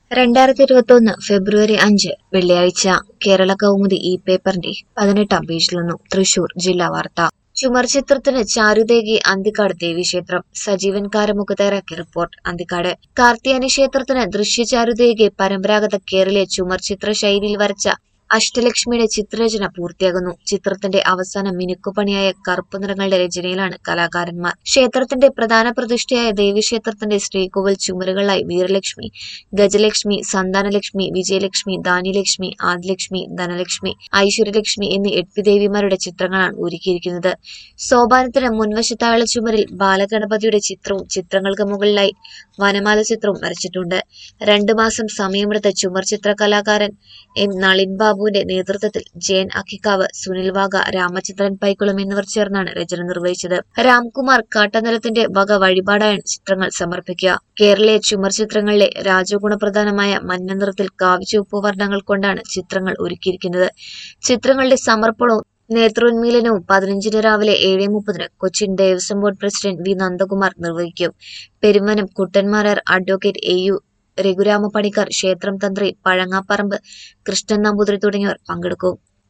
രണ്ടായിരത്തി ഇരുപത്തൊന്ന് ഫെബ്രുവരി അഞ്ച് വെള്ളിയാഴ്ച കേരള കൗമുദി ഈ പേപ്പറിന്റെ പതിനെട്ടാം പേജിൽ നിന്നും തൃശൂർ ജില്ലാ വാർത്ത ചുമർ ചിത്രത്തിന് ചാരുദേകി അന്തിക്കാട് ദേവീക്ഷേത്രം സജീവൻ കാരമുക്ക് തയ്യാറാക്കിയ റിപ്പോർട്ട് അന്തിക്കാട് കാർത്തിയാനി ക്ഷേത്രത്തിന് ദൃശ്യചാരുദേകി പരമ്പരാഗത കേരളീയ ചുമർ ചിത്ര ശൈലിയിൽ വരച്ച അഷ്ടലക്ഷ്മിയുടെ ചിത്രരചന പൂർത്തിയാകുന്നു ചിത്രത്തിന്റെ അവസാന മിനുക്കുപണിയായ കറുപ്പ് നിറങ്ങളുടെ രചനയിലാണ് കലാകാരന്മാർ ക്ഷേത്രത്തിന്റെ പ്രധാന പ്രതിഷ്ഠയായ ദേവീക്ഷേത്രത്തിന്റെ ശ്രീകോവിൽ ചുമരുകളായി വീരലക്ഷ്മി ഗജലക്ഷ്മി സന്താനലക്ഷ്മി വിജയലക്ഷ്മി ധാന്യലക്ഷ്മി ആദിലക്ഷ്മി ധനലക്ഷ്മി ഐശ്വര്യലക്ഷ്മി എന്നീ എട്ട് ദേവിമാരുടെ ചിത്രങ്ങളാണ് ഒരുക്കിയിരിക്കുന്നത് സോപാനത്തിന് മുൻവശത്തായുള്ള ചുമരിൽ ബാലഗണപതിയുടെ ചിത്രവും ചിത്രങ്ങൾക്ക് മുകളിലായി വനമാല ചിത്രവും വരച്ചിട്ടുണ്ട് രണ്ടു മാസം സമയമെടുത്ത ചുമർ ചിത്ര കലാകാരൻ എം നളിൻ ബാബുവിന്റെ നേതൃത്വത്തിൽ ജയൻ അക്കിക്കാവ് സുനിൽ വാഗ രാമചന്ദ്രൻ പൈക്കുളം എന്നിവർ ചേർന്നാണ് രചന നിർവഹിച്ചത് രാംകുമാർ കാട്ടനിലത്തിന്റെ വക വഴിപാടായാണ് ചിത്രങ്ങൾ സമർപ്പിക്കുക കേരളീയ ചുമർ ചിത്രങ്ങളിലെ രാജഗുണപ്രധാനമായ മഞ്ഞ നിറത്തിൽ കാവിച്ചുവപ്പ് വർണ്ണങ്ങൾ കൊണ്ടാണ് ചിത്രങ്ങൾ ഒരുക്കിയിരിക്കുന്നത് ചിത്രങ്ങളുടെ സമർപ്പണവും നേത്രോന്മീലനവും പതിനഞ്ചിന് രാവിലെ ഏഴ് മുപ്പതിന് Cochin Devaswom board president V Nandakumar നിർവഹിക്കും Perumanam Kuttanmarar advocate A U Raghurama Panicker ക്ഷേത്രം തന്ത്രി പഴങ്ങാപ്പറമ്പ് കൃഷ്ണൻ നമ്പൂതിരി തുടങ്ങിയവർ പങ്കെടുക്കും